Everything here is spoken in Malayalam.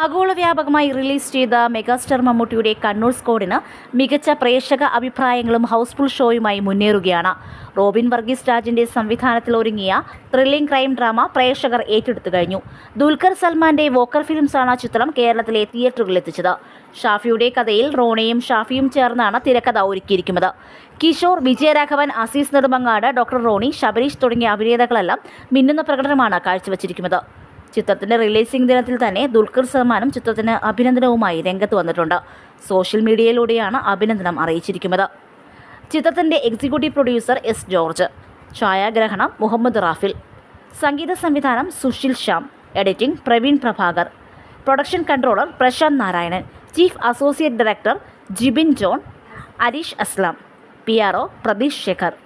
ആഗോള വ്യാപകമായി റിലീസ് ചെയ്ത മെഗാസ്റ്റാർ മമ്മൂട്ടിയുടെ കണ്ണൂർ സ്കോഡിന് മികച്ച പ്രേക്ഷക അഭിപ്രായങ്ങളും ഹൗസ്ഫുൾ ഷോയുമായി മുന്നേറുകയാണ് റോബിൻ വർഗീസ് രാജിന്റെ സംവിധാനത്തിൽ ഒരുങ്ങിയ ത്രില്ലിംഗ് ക്രൈം ഡ്രാമ പ്രേക്ഷകർ ഏറ്റെടുത്തു കഴിഞ്ഞു ദുൽഖർ സൽമാന്റെ വോക്കർ ഫിലിംസാണ് ചിത്രം കേരളത്തിലെ തിയേറ്ററുകളിൽ എത്തിച്ചത് ഷാഫിയുടെ കഥയിൽ റോണയും ഷാഫിയും ചേർന്നാണ് തിരക്കഥ ഒരുക്കിയിരിക്കുന്നത് കിഷോർ വിജയരാഘവൻ അസീസ് നെടുമങ്ങാട് ഡോക്ടർ റോണി ശബരീഷ് തുടങ്ങിയ അഭിനേതാക്കളെല്ലാം മിന്നുന്ന പ്രകടനമാണ് കാഴ്ചവച്ചിരിക്കുന്നത് ചിത്രത്തിന്റെ റിലീസിംഗ് ദിനത്തിൽ തന്നെ ദുൽഖർ സൽമാനും ചിത്രത്തിന് അഭിനന്ദനവുമായി രംഗത്ത് വന്നിട്ടുണ്ട് സോഷ്യൽ മീഡിയയിലൂടെയാണ് അഭിനന്ദനം അറിയിച്ചിരിക്കുന്നത് ചിത്രത്തിന്റെ എക്സിക്യൂട്ടീവ് പ്രൊഡ്യൂസർ എസ് ജോർജ് ഛായാഗ്രഹണം മുഹമ്മദ് റാഫിൽ സംഗീത സംവിധാനം Sushil Shyam editing Praveen Prabhakar production controller Prashanth Narayanan chief associate director Jibin John Areesh Aslam P R O Pratheesh Shekhar